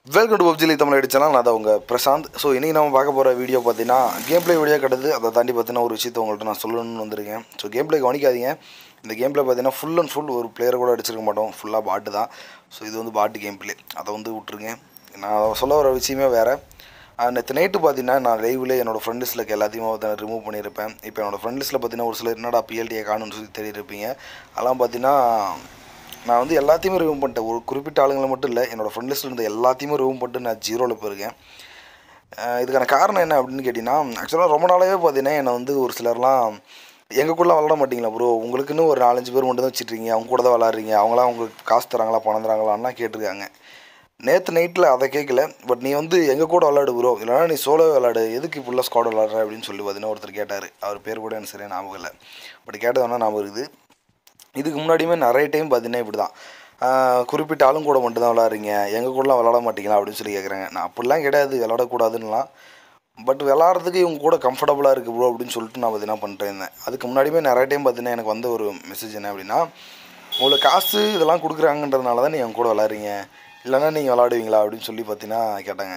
Welcome to பப்ஜிலி தமிழ் அடிச்சனால் நான் தான் உங்கள் பிரசாந்த் ஸோ இன்றைக்கி நம்ம பார்க்க போகிற வீடியோ பார்த்தீங்கன்னா கேம் ப்ளே வீடியோ கிடையாது அதை தாண்டி பார்த்தீங்கன்னா ஒரு விஷயத்தை உங்கள்கிட்ட நான் சொல்லணும்னு வந்திருக்கேன் ஸோ கேம் ப்ளே கவனிக்காதீங்க இந்த கேம் ப்ளே பார்த்தீங்கன்னா ஃபுல் அண்ட் ஃபுல் ஒரு பிளேயர் கூட அடிச்சிருக்க மாட்டோம் ஃபுல்லாக பாட்டு தான் ஸோ இது வந்து பாட்டு கேம் ப்ளே அதை வந்து விட்ருங்க நான் சொல்ல வர விஷயமே வேறு நேற்று நைட்டு பார்த்தீங்கன்னா நான் லைவில் என்னோடய ஃப்ரெண்ட் லிஸ்ட்டில் எல்லாத்தையுமே பார்த்தீங்கன்னா ரிமூவ் பண்ணியிருப்பேன் இப்போ என்னோடய ஃப்ரெண்ட் லிஸ்ட்டில் பார்த்தீங்கன்னா ஒரு சிலர் என்னடா பிஎல்டியை காணும்னு சொல்லி தெரியிருப்பீங்க அதெல்லாம் பார்த்தீங்கன்னா நான் வந்து எல்லாத்தையுமே ரிமூவ் பண்ணிட்டேன் ஒரு குறிப்பிட்ட ஆளுங்களை மட்டும் இல்லை என்னோடய ஃப்ரெண்ட் லிஸ்ட்டில் இருந்த எல்லாத்தையுமே ரிமூவ் பண்ணிட்டு நான் ஜீரோவில் போயிருக்கேன் அஹ் இதுக்கான காரணம் என்ன அப்படின்னு கேட்டிங்கன்னா ஆக்சுவலாக ரொம்ப நாளாகவே பார்த்தீங்கன்னா என்னை வந்து ஒரு சிலர்லாம் எங்களுக்குள்ளே விளாட மாட்டீங்களா ப்ரோ உங்களுக்குன்னு ஒரு நாலஞ்சு பேர் மட்டும் தான் வச்சுட்ருக்கீங்க அவங்க கூட தான் விளாட்றீங்க அவங்களாம் உங்களுக்கு காசு தராங்களா பணம் தராங்களான்னா கேட்டிருக்காங்க நேற்று நைட்டில் அதை கேட்கல பட் நீ வந்து எங்கள் கூட விளாடு ப்ரோ இல்லைனா நீ சோலோ விளாடு எதுக்கு இப்படிலாம் ஸ்குவாட் விளாட்ற அப்படின்னு சொல்லி பார்த்தீங்கன்னா ஒருத்தர் கேட்டார் அவர் பேர் கூட எனக்கு சரியாக ஞாபகம் இல்லை பட் கேட்டதுனா ஞாபகம் இருக்குது இதுக்கு முன்னாடியுமே நிறைய டைம் பார்த்தீங்கன்னா இப்படி தான் குறிப்பிட்ட ஆளும் கூட மட்டும் தான் விளாட்றீங்க எங்கள் கூடலாம் விளாட மாட்டீங்களா அப்படின்னு சொல்லி கேட்குறாங்க நான் அப்படிலாம் கிடையாது விளாடக்கூடாதுன்னுலாம் பட் விளாட்றதுக்கு இவங்க கூட கம்ஃபர்டபுளாக இருக்குது ப்ரோ அப்படின்னு சொல்லிட்டு நான் பார்த்தீங்கன்னா பண்ணிட்டு இருந்தேன் அதுக்கு முன்னாடியுமே நிறைய டைம் பார்த்தீங்கன்னா எனக்கு வந்த ஒரு மெசேஜ் என்ன அப்படின்னா உங்களுக்கு காசு இதெல்லாம் கொடுக்குறாங்கன்றதுனால தான் நீங்கள் கூட விளாட்றீங்க இல்லைன்னா நீங்கள் விளாடுவீங்களா அப்படின்னு சொல்லி பார்த்தீங்கன்னா கேட்டாங்க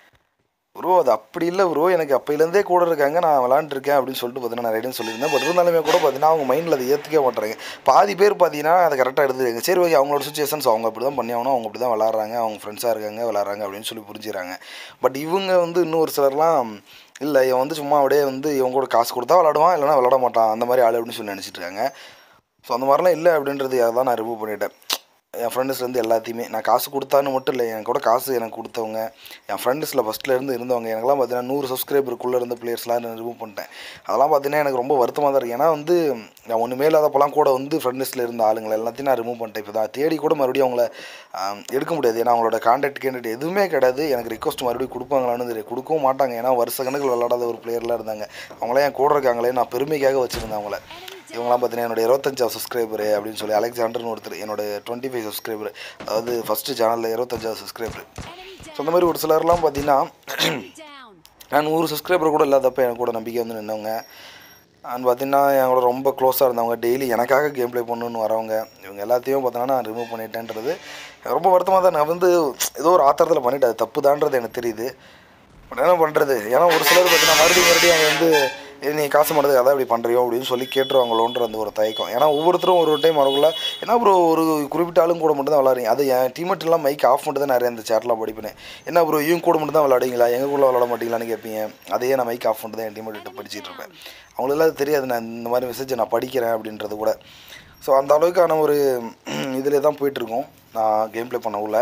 ப்ரோ அது அப்படி இல்லை ப்ரோ எனக்கு அப்போலேருந்தே கூட இருக்காங்க நான் விளாண்டுருக்கேன் அப்படின்னு சொல்லிட்டு பார்த்தீங்கன்னா நிறைய டைம் சொல்லியிருந்தேன் பட் இருந்தாலுமே கூட பார்த்தீங்கன்னா அவங்க மைண்டில் அதை ஏற்றுக்கவே மாட்டுறாங்க பாதி பேர் பார்த்தீங்கன்னா அதை கரெக்டாக எடுத்துருக்காங்க சரி ஓகே அவங்களோட சுச்சுவேஷன்ஸ் அவங்க அப்படி தான் பண்ணி ஆகணும் அவங்க அப்படி தான் விளாட்றாங்க அவங்க ஃப்ரெண்ட்ஸாக இருக்காங்க விளாட்றாங்க அப்படின்னு சொல்லி புரிஞ்சுறாங்க பட் இவங்க வந்து இன்னும் ஒரு சிலர்லாம் இல்லை இவன் வந்து சும்மா அப்படியே வந்து இவங்க கூட காசு கொடுத்தா விளாடுவான் இல்லைனா விளாட மாட்டான் அந்த மாதிரி ஆள் அப்படின்னு சொல்லி நினச்சிட்டு இருக்காங்க ஸோ அந்த மாதிரிலாம் இல்லை அப்படின்றது தான் நான் ரிமூவ் பண்ணிட்டேன் என் ஃப்ரெண்ட்ஸ்லேருந்து எல்லாத்தையுமே நான் காசு கொடுத்தான்னு மட்டும் இல்லை என் கூட காசு எனக்கு கொடுத்தவங்க என் ஃப்ரெண்ட்ஸில் ஃபஸ்ட்லேருந்து இருந்தவங்க எனக்குலாம் பார்த்தீங்கன்னா நூறு சப்ஸ்கிரைபருக்குள்ளே இருந்த பிளேயர்ஸ்லாம் நான் ரிமூவ் பண்ணிட்டேன் அதெல்லாம் பார்த்தீங்கன்னா எனக்கு ரொம்ப வருத்தமாக தான் இருக்குது ஏன்னா வந்து நான் ஒன்றுமே இல்லாதப்பெல்லாம் கூட வந்து ஃப்ரெண்ட் லிஸ்ட்டில் இருந்த ஆளுங்களை எல்லாத்தையும் நான் ரிமூவ் பண்ணிட்டேன் இப்போ தான் தேடி கூட மறுபடியும் அவங்கள ஆம், எடுக்க முடியாது ஏன்னா அவங்களோட கான்டாக்ட் கேண்டிடேட் எதுவுமே கிடையாது எனக்கு ரிக்வஸ்ட் மறுபடியும் கொடுப்பாங்களான்னு தெரியும் கொடுக்கவும் மாட்டாங்க ஏன்னா வருஷ கணக்கில் விளாடாத ஒரு பிளேயர்லாம் இருந்தாங்க அவங்களாம் என் கூட இருக்காங்களே நான் பெருமைக்காக வச்சுருந்தேன் அவங்கள இவங்களாம் பார்த்தீங்கன்னா என்னோட இருபத்தஞ்சாவது சப்ஸ்கிரைபரு அப்படின்னு சொல்லி அலெக்சாண்டர்னு ஒருத்தர் என்னோட டுவெண்ட்டி ஃபைவ் சப்ஸ்கிரைபர் அதாவது ஃபஸ்ட்டு சேனலில் இருபத்தஞ்சாவது சப்ஸ்கிரைபர் ஸோ அந்த மாதிரி ஒரு சிலர்லாம் பார்த்தீங்கன்னா down. நான் நூறு சப்ஸ்கிரைபர் கூட இல்லாதப்ப எனக்கு கூட நம்பிக்கை வந்து நின்றவங்க அண்ட் பார்த்தீங்கன்னா என் கூட ரொம்ப க்ளோஸாக இருந்தவங்க டெய்லி எனக்காக கேம் ப்ளே பண்ணணும்னு வரவங்க இவங்க எல்லாத்தையும் பார்த்தோன்னா நான் ரிமூவ் பண்ணிட்டேன்றது ரொம்ப வருத்தமாக தான் நான் வந்து ஏதோ ஒரு ஆத்திரத்தில் பண்ணிட்டேன் அது தப்பு தான்றது எனக்கு தெரியுது பட் என்ன பண்ணுறது ஏன்னா ஒரு சிலர் பார்த்தீங்கன்னா மறுபடியும் மறுபடியும் அவங்க வந்து "ஏய், நீ காசு பண்ணுறது அதான் இப்படி பண்ணுறியோ அப்படின்னு சொல்லி கேட்டுருவாங்களோன்ற அந்த ஒரு தயக்கம் ஏன்னா ஒவ்வொருத்தரும் ஒரு ஒரு டைம் வரக்குள்ள என்ன ப்ரோ ஒரு குறிப்பிட்ட ஆளும் கூட மட்டும் தான் விளாட்றீங்க அது என் டீமெட் எல்லாம் மைக் ஆஃப் பண்ணிட்டு தான் நிறைய அந்த சேட்லாம் படிப்பேன் என்ன ப்ரோ இவங்க கூட மட்டும் தான் விளாடுவீங்களா எங்கள் கூட விளாட மாட்டீங்களான்னு கேட்பீங்க அதையே நான் மைக் ஆஃப் பண்ணிட்டு தான் என் டீமெட்டு படிச்சிட்டு இருப்பேன் அவங்களுக்குலாம் அது தெரியாது நான் இந்த மாதிரி மெசேஜை நான் படிக்கிறேன் அப்படின்றது கூட ஸோ அந்த அளவுக்கான ஒரு இதில் தான் போயிட்டுருக்கோம் நான் கேம் ப்ளே பண்ண உள்ள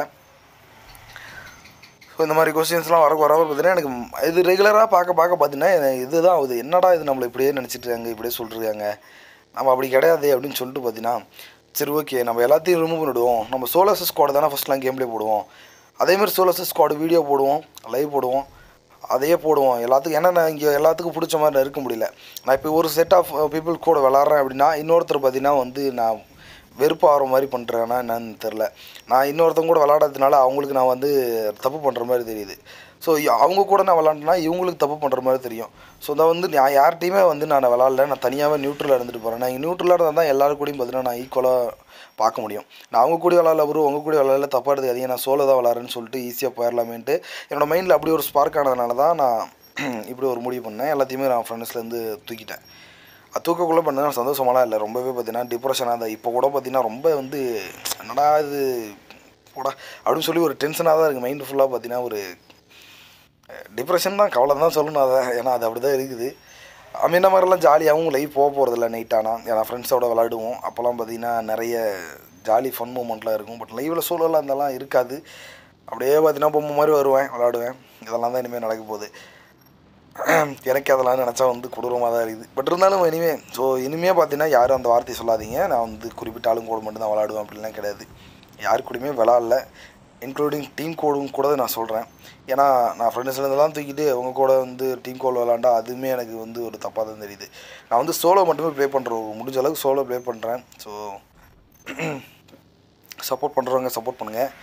ஸோ இந்த மாதிரி கொஸ்டின்ஸ்லாம் வர வர பார்த்தீங்கன்னா எனக்கு ம்- இது ரெகுலராக பார்க்க பார்க்க பார்த்தீங்கன்னா எனக்கு இதுதான் ஆகுது என்னடா இது நம்மளை இப்படியே நினச்சிட்டு இருக்காங்க இப்படியே சொல்லிருக்காங்க நம்ம அப்படி கிடையாது அப்படின்னு சொல்லிட்டு பார்த்தீங்கன்னா சரி ஓகே நம்ம எல்லாத்தையும் ரிமூவ் பண்ணிவிடுவோம் நம்ம சோலோஸ் ஸ்குவாட் தானே ஃபஸ்ட்லாம் கேம் ப்ளே போடுவோம் அதேமாதிரி சோலோஸ் ஸ்குவாட் வீடியோ போடுவோம் லைவ் போடுவோம் அதையே போடுவோம் எல்லாத்துக்கும் ஏன்னா நான் இங்கே எல்லாத்துக்கும் பிடிச்ச மாதிரி நான் இருக்க முடியல நான் இப்போ ஒரு செட் ஆஃப் பீப்புள் கூட விளாட்றேன் அப்படின்னா இன்னொருத்தர் பார்த்தீங்கன்னா வந்து நான் வெறுப்பாகிற மாதிரி பண்ணுறேன்னா என்னன்னு தெரில நான் இன்னொருத்தவங்க கூட விளாடாததுனால அவங்களுக்கு நான் வந்து தப்பு பண்ணுற மாதிரி தெரியுது ஸோ அவங்க கூட நான் விளாண்டேன்னா இவங்களுக்கு தப்பு பண்ணுற மாதிரி தெரியும் ஸோ அதை வந்து நான் யார்கிட்டையுமே வந்து நான் விளாட்ல நான் தனியாகவே நியூட்ரலாக இருந்துட்டு போகிறேன் நான் நியூட்ரலாக இருந்தால் தான் எல்லாரும் கூடயும் பார்த்தீங்கன்னா நான் ஈக்குவலாக பார்க்க முடியும் நான் அவங்க கூட விளாட்ல ப்ரோ உங்க கூட விளாட்ல தப்பாக எடுத்துக்காதீங்க நான் சோலோ தான் விளாட்றேன்னு சொல்லிட்டு ஈஸியாக போயிடலாமேன்ட்டு என்னோட மைண்டில் அப்படி ஒரு ஸ்பார்க் ஆனதுனால தான் நான் இப்படி ஒரு முடிவு பண்ணேன் எல்லாத்தையுமே நான் ஃப்ரெண்ட்ஸ்லேருந்து தூக்கிட்டேன் அது தூக்கக்குள்ளே பண்ணது சந்தோஷமாலாம் இல்லை ரொம்பவே பார்த்தீங்கன்னா டிப்ரெஷனாக இருந்தால் இப்போ கூட பார்த்தீங்கன்னா ரொம்ப வந்து என்னடா இது போடா அப்படின்னு சொல்லி ஒரு டென்ஷனாக தான் இருக்குது மைண்டு ஃபுல்லாக பார்த்தீங்கன்னா ஒரு டிப்ரெஷன் தான் கவலை தான் சொல்லணும் அதை ஏன்னா அது அப்படி தான் இருக்குது அவன் இந்த மாதிரிலாம் ஜாலியாகவும் லைஃப் போக போகிறதில்ல நைட் ஆனால் ஏன்னா ஃப்ரெண்ட்ஸோட விளாடுவோம் அப்போல்லாம் பார்த்தீங்கன்னா நிறைய ஜாலி ஃபன் மூமெண்ட்லாம் இருக்கும் பட் லைவில் சூழலாம் இதெல்லாம் இருக்காது அப்படியே பார்த்தீங்கன்னா பொம்மை மாதிரி வருவேன் விளாடுவேன் இதெல்லாம் தான் இனிமேல் நடக்க போகுது எனக்கு அதெல்லாம் நினச்சா வந்து கொடூரமாக தான் இருக்குது பட் இருந்தாலும் இனிமே ஸோ இனிமே பார்த்தீங்கன்னா யாரும் அந்த வார்த்தையை சொல்லாதீங்க நான் வந்து குறிப்பிட்ட ஆளும் கூட மட்டும் தான் விளாடுவேன் அப்படிலாம் கிடையாது யார் கூடயுமே விளாட்ல இன்க்ளூடிங் டீம் கோடும் கூட நான் சொல்கிறேன் ஏன்னா நான் ஃப்ரெண்ட்ஸ்லேருந்துலாம் தூக்கிட்டு அவங்க கூட வந்து டீம் கோல் விளாண்டா அதுவுமே எனக்கு வந்து ஒரு தப்பாக தான் தெரியுது நான் வந்து சோலோ மட்டுமே ப்ளே பண்ணுறேன் முடிஞ்ச அளவுக்கு சோலோ ப்ளே பண்ணுறேன் ஸோ சப்போர்ட் பண்ணுறவங்க சப்போர்ட் பண்ணுங்கள்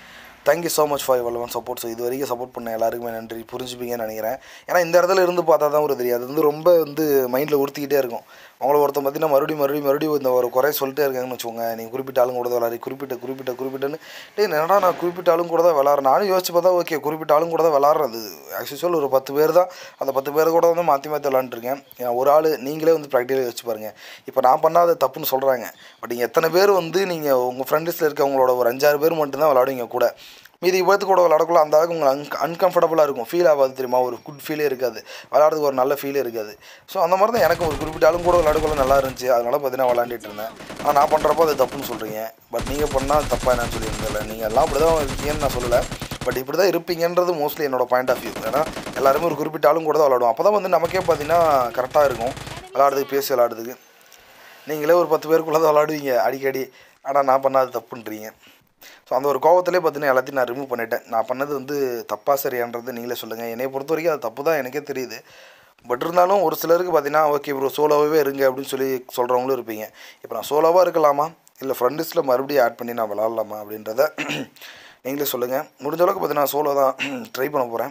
தேங்க்யூ ஸோ மச் ஃபார் எவ்வளோ சப்போர்ட் ஸோ இது வரைக்கும் சப்போர்ட் பண்ண எல்லாருக்குமே நன்றி புரிஞ்சுப்பீங்கன்னு நினைக்கிறேன் ஏன்னா இந்த இடத்துல இருந்து பார்த்தா தான் ஒரு தெரியும் அது வந்து ரொம்ப வந்து மைண்டில் உறுத்திக்கிட்டே இருக்கும் அவங்கள ஒருத்தன் பார்த்தீங்கன்னா மறுபடியும் மறுபடியும் மறுபடியும் இந்த ஒரு குறை சொல்லிட்டே இருக்காங்கன்னு வச்சுக்கோங்க நீங்கள் குறிப்பிட்ட ஆளுங்க கூட தான் விளாட்றீ குறிப்பிட்ட குறிப்பிட்ட குறிப்பிட்டன்னு டேய் என்னடா நான் குறிப்பிட்ட ஆளுங்க கூட தான் விளாட்றேன் நானும் யோசிச்சு பார்த்தா ஓகே குறிப்பிட்ட ஆளுங்க கூட தான் விளாட்றது ஆக்சுவல் ஒரு பத்து பேர் தான் அந்த பத்து பேர் கூட வந்து மாற்றி மாற்றி விளாண்டுருக்கேன் ஏன் ஒரு ஆள் நீங்களே வந்து ப்ராக்டிக்கலாக யோசிச்சு பாருங்கள் இப்போ நான் பண்ணாத தப்புன்னு சொல்கிறாங்க பட் நீங்கள் எத்தனை பேர் வந்து நீங்கள் உங்கள் ஃப்ரெண்ட்ஸில் இருக்கவங்களோட ஒரு அஞ்சாறு பேர் மட்டும்தான் விளாடுவீங்க கூட மீதி பேர்த்து கூட விளாடக்குள்ள அந்த அளவுக்கு உங்களுக்கு அன் அன்கம்ஃபர்டபுளாக இருக்கும் ஃபீல் ஆகாது தெரியுமா ஒரு குட் ஃபீலே இருக்காது விளாட்றதுக்கு ஒரு நல்ல ஃபீலே இருக்காது ஸோ அந்த மாதிரி தான் எனக்கு ஒரு குறிப்பிட்ட ஆளும் கூட விளாடக்குள்ள நல்லா இருந்துச்சு அதனால பார்த்தீங்கன்னா விளாண்டுட்டு இருந்தேன் ஆனால் நான் பண்ணுறப்போ அது தப்புன்னு சொல்கிறீங்க பட் நீங்கள் பண்ணால் தப்பாக என்னன்னு சொல்லியிருந்தல நீங்கள் எல்லாம் அப்படி தான் இருக்கீங்கன்னு நான் சொல்லலை பட் இப்படி தான் இருப்பீங்கன்றது மோஸ்ட்லி என்னோட பாயிண்ட் ஆஃப் வியூ ஏன்னா எல்லாருமே ஒரு குறிப்பிட்ட ஆளும் கூட தான் விளாடுவோம் அப்போ தான் வந்து நமக்கே பார்த்தீங்கன்னா கரெக்டாக இருக்கும் விளாடுறதுக்கு பேசி விளாடுறதுக்கு நீங்களே ஒரு பத்து பேருக்குள்ளே தான் விளாடுவீங்க அடிக்கடி ஆனால் நான் பண்ணாது தப்புன்றீங்க ஸோ அந்த ஒரு கோவத்திலே பார்த்தீங்கன்னா எல்லாத்தையும் நான் ரிமூவ் பண்ணிட்டேன் நான் பண்ணது வந்து தப்பாக சரியான்றது நீங்களே சொல்லுங்கள் என்னை பொறுத்த வரைக்கும் அது தப்பு தான் எனக்கே தெரியுது பட் இருந்தாலும் ஒரு சிலருக்கு பார்த்தீங்கன்னா ஓகே ப்ரோ சோலோவாகவே இருங்க அப்படின்னு சொல்லி சொல்கிறவங்களும் இருப்பீங்க இப்போ நான் சோலோவாக இருக்கலாமா இல்லை ஃப்ரெண்ட்ஸில் மறுபடியும் ஆட் பண்ணி நான் விளாட்லாமா அப்படின்றத நீங்களே சொல்லுங்கள் முடிஞ்ச அளவுக்கு பார்த்தீங்கன்னா சோலோ தான் ட்ரை பண்ண போகிறேன்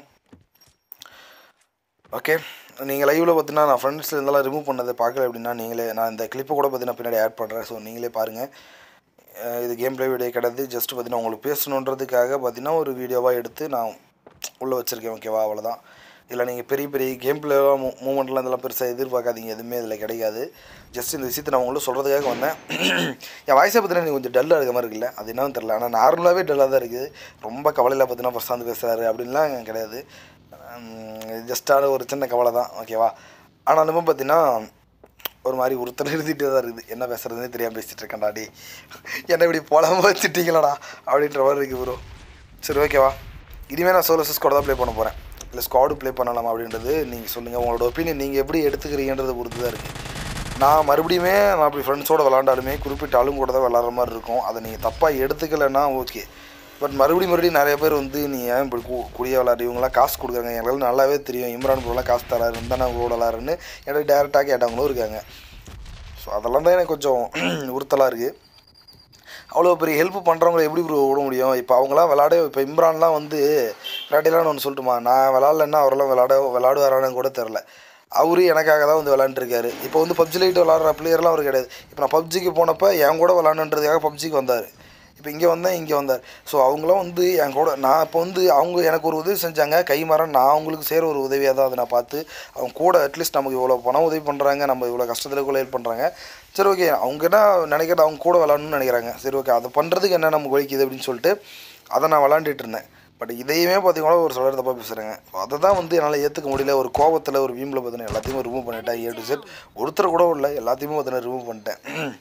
ஓகே நீங்கள் லைவில் பார்த்தீங்கன்னா நான் ஃப்ரெண்ட்ஸில் இருந்தாலும் ரிமூவ் பண்ணதை பார்க்கல அப்படின்னா நீங்களே நான் இந்த கிளிப்பை கூட பார்த்தீங்கன்னா பின்னாடி ஆட் பண்ணுறேன் ஸோ நீங்களே பாருங்கள் அஹ் இது கேம் ப்ளே வீடியோ கிடையாது ஜஸ்ட் பார்த்தீங்கன்னா உங்களுக்கு பேசணுன்றதுக்காக பார்த்தீங்கன்னா ஒரு வீடியோவாக எடுத்து நான் உள்ளே வச்சுருக்கேன் ஓகேவா அவ்வளோதான் இதில் நீங்கள் பெரிய பெரிய கேம் பிளேலாம் மூ மூமெண்ட்லாம் இதெல்லாம் பெருசாக எதிர்பார்க்காதீங்க எதுவுமே இதில் கிடைக்காது ஜஸ்ட் இந்த விஷயத்தை நான் உங்களுக்கு சொல்கிறதுக்காக வந்தேன் என் வயசை பார்த்தீங்கன்னா நீங்கள் கொஞ்சம் டல்லாக இருக்க மாதிரி இருக்குல்ல அது என்னன்னு தெரில ஆனால் நார்மலாகவே டல்லாக தான் இருக்குது ரொம்ப கவலையில் பார்த்தீங்கன்னா பிரசாந்த் பேசுகிறாரு அப்படின்லாம் கிடையாது ஜஸ்ட்டான ஒரு சின்ன கவலை தான் ஓகேவா ஆனாலுமே பார்த்தீங்கன்னா ஒரு மாதிரி ஒருத்தர் எழுதிட்டே தான் இருக்குது என்ன பேசுறதுனே தெரியாமல் பேசிகிட்டு இருக்கேன்டா டே என்ன இப்படி புலம்ப வச்சுட்டீங்களாடா அப்படின்ற மாதிரி இருக்குது ப்ரோ சரி ஓகேவா இனிமேல் நான் சோலோ ஸ்குவாட் தான் ப்ளே பண்ண போகிறேன் இல்லை ஸ்குவாடு ப்ளே பண்ணலாமா அப்படின்றது நீங்கள் சொல்லுங்கள் உங்களோட ஒப்பீனியன் நீங்கள் எப்படி எடுத்துக்கிறீங்கன்றதை பொறுத்து தான் இருக்குது நான் மறுபடியுமே நான் அப்படி ஃப்ரெண்ட்ஸோடு விளாண்டாலுமே குறிப்பிட்ட ஆளும் கூட தான் விளாட்ற மாதிரி இருக்கும் அதை நீங்கள் தப்பாக எடுத்துக்கலைன்னா ஓகே பட் மறுபடியும் மறுபடியும் நிறைய பேர் வந்து நீ ஏன் இப்படி கூ குடிய விளாடு இவங்களாம் காசு கொடுக்குறாங்க எங்களுக்கு நல்லாவே தெரியும் இம்ரான் ப்ரோலாம் காசு தராரு இருந்தால் உங்களோட விளாட்றேன்னு எனக்கு டேரெக்டாக கேட்டவங்களும் இருக்காங்க ஸோ அதெல்லாம் தான் எனக்கு கொஞ்சம் உறுத்தலாக இருக்குது அவ்வளோ பெரிய ஹெல்ப் பண்ணுறவங்கள எப்படி ப்ரோ விட முடியும் இப்போ அவங்களாம் விளாட இப்போ இம்ரான்லாம் வந்து விளையாடலான்னு ஒன்று சொல்லட்டுமா நான் விளாட்லன்னா அவரெல்லாம் விளாட விளாடுவாரான்னு கூட தெரில அவரு எனக்காக தான் வந்து விளாண்டுருக்காரு இப்போ வந்து பப்ஜி லைட் விளாட்ற பிளேயர்லாம் அவர் கிடையாது இப்போ நான் பப்ஜிக்கு போனப்போ என் கூட விளாண்டுன்றதுக்காக பப்ஜிக்கு வந்தார் இப்போ இங்கே வந்தேன் இங்கே வந்தார் ஸோ அவங்களாம் வந்து என் கூட நான் இப்போ வந்து அவங்க எனக்கு ஒரு உதவி செஞ்சாங்க கை மரம் நான் அவங்களுக்கு செய்கிற ஒரு உதவியாக தான் அதை நான் பார்த்து அவங்க கூட அட்லீஸ்ட் நமக்கு இவ்வளோ பணம் உதவி பண்ணுறாங்க நம்ம இவ்வளோ கஷ்டத்தில் கூட ஹெல்ப் பண்ணுறாங்க சரி ஓகே அவங்க என்ன நினைக்கிறது அவங்க கூட விளாடணும்னு நினைக்கிறாங்க சரி ஓகே அதை பண்ணுறதுக்கு என்ன நமக்கு வலிக்குது அப்படின்னு சொல்லிட்டு அதை நான் விளாண்டுட்டு இருந்தேன் பட் இதையுமே பார்த்தீங்கன்னா ஒரு சிலர் தப்பாக பேசுகிறாங்க அதை தான் வந்து என்னால் ஏற்றுக்க முடியல ஒரு கோவத்தில் ஒரு வீம்பில் பார்த்தீங்கன்னா எல்லாத்தையுமே ரிமூவ் பண்ணிட்டேன் ஏ டு செட் ஒருத்தர் கூட இல்லை எல்லாத்தையுமே பார்த்தீங்கன்னா ரிமூவ் பண்ணிட்டேன்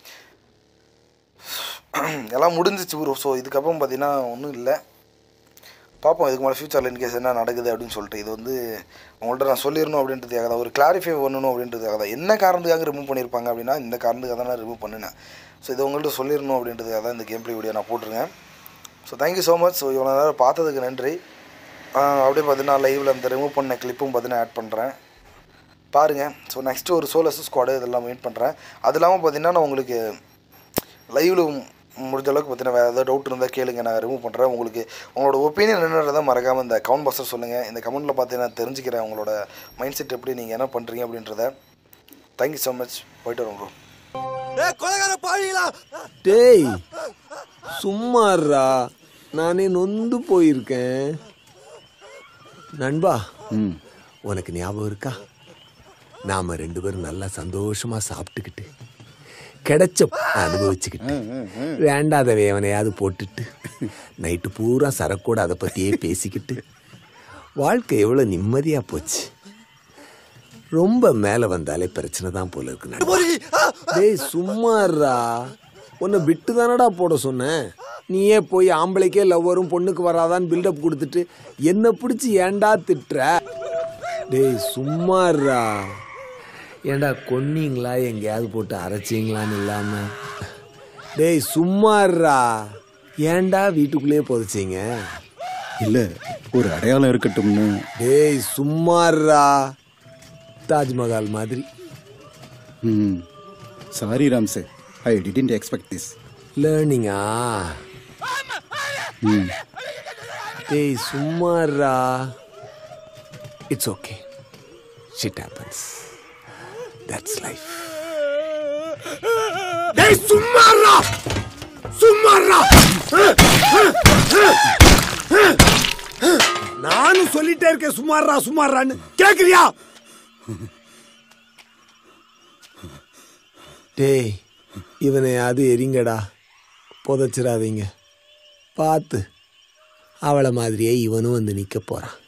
எல்லாம் முடிஞ்சிச்சு ப்ரோ ஸோ இதுக்கப்புறம் பார்த்தீங்கன்னா ஒன்றும் இல்லை பார்ப்போம் இதுக்கு மேலே ஃப்யூச்சரில் இன்கேஸ் என்ன நடக்குது அப்படின்னு சொல்லிட்டு இது வந்து உங்கள்கிட்ட நான் சொல்லிடணும் அப்படின்றதுக்காக தான் ஒரு கிளாரிஃபை பண்ணணும் அப்படின்றதுக்காக தான் என்ன காரணத்துக்காக ரிமூவ் பண்ணியிருப்பாங்க அப்படின்னா இந்த காரணத்துக்காக தான் நான் ரிமூவ் பண்ணினேன் ஸோ இது உங்கள்கிட்ட சொல்லிடணும் அப்படின்றதுக்காக தான் இந்த கேம் ப்ளே வீடியோ நான் போட்டிருக்கேன் so thank you so much so இவ்வளோ நேரம் பார்த்ததுக்கு நன்றி ஆஹ் அப்படியே பார்த்தீங்கன்னா லைவில் அந்த ரிமூவ் பண்ண கிளிப்பும் பார்த்தீங்கன்னா ஆட் பண்ணுறேன் பாருங்கள் ஸோ நெக்ஸ்ட்டு ஒரு சோலஸ் ஸ்குவாடு இதெல்லாம் வெயிட் பண்ணுறேன் அது இல்லாமல் பார்த்தீங்கன்னா நான் உங்களுக்கு லைவில் முடிஞ்ச அளவுக்கு பார்த்தீங்கன்னா வேறு ஏதாவது டவுட் இருந்தால் கேளுங்க நான் ரிமூவ் பண்ணுறேன் உங்களுக்கு உங்களோட ஒப்பீனியன் என்னன்றதை மறக்காமல் இந்த கமெண்ட் பாக்ஸில் சொல்லுங்கள் இந்த கமெண்ட்டில் பார்த்து நான் தெரிஞ்சுக்கிறேன் உங்களோட மைண்ட் செட் எப்படி நீங்கள் என்ன பண்ணுறீங்க அப்படின்றத தேங்க்யூ ஸோ மச் போயிட்டு வரோம் ப்ரோ டேய் சும்மாறா நானே நொந்து போயிருக்கேன் நண்பா உனக்கு ஞாபகம் இருக்கா நாம ரெண்டு பேரும் நல்லா சந்தோஷமா சாப்பிட்டுக்கிட்டு கிடைச்ச அனுபவிச்சுக்கிட்டு வேண்டாத வேவனையாவது போட்டுட்டு நைட்டு பூரா சரக்கோட அதை பத்தியே பேசிக்கிட்டு வாழ்க்கை எவ்வளவு நிம்மதியா போச்சு ரொம்ப மேல வந்தாலே பிரச்சனை தான் போல இருக்கு நண்பா. டேய் சும்மாறா உன்னை விட்டு தானடா போட சொன்னேன் நீயே போய் ஆம்பளைக்கே லவ் வரும் பொண்ணுக்கு வராதான்னு பில்டப் கொடுத்துட்டு என்ன பிடிச்சி ஏன்டா திட்டுற டேய் சும்மாறா ஏன்டா கொன்னீங்களா எங்கேயாவது போட்டு அரைச்சிங்களான்னு இல்லாம டேய் சும்மாறா ஏன்டா வீட்டுக்குள்ளேயே புதைச்சிங்க இல்ல ஒரு அடையாளம் இருக்கட்டும்னு டேய் சும்மாறா தாஜ்மஹால் மாதிரி ம் sorry Ramsay I didn't expect this லேர்னிங்கா ம் டேய் சும்மாறா it's okay shit happens that's life டேய் சும்மாறா சும்மாறா நானும் சொல்லிட்டே இருக்கேன் சும்மாறா சும்மாறான்னு கேக்குறியா டேய் இவனை அது எரிங்கடா புதைச்சிடாதீங்க பார்த்து அவளை மாதிரியே இவனும் வந்து நிற்க போகிறான்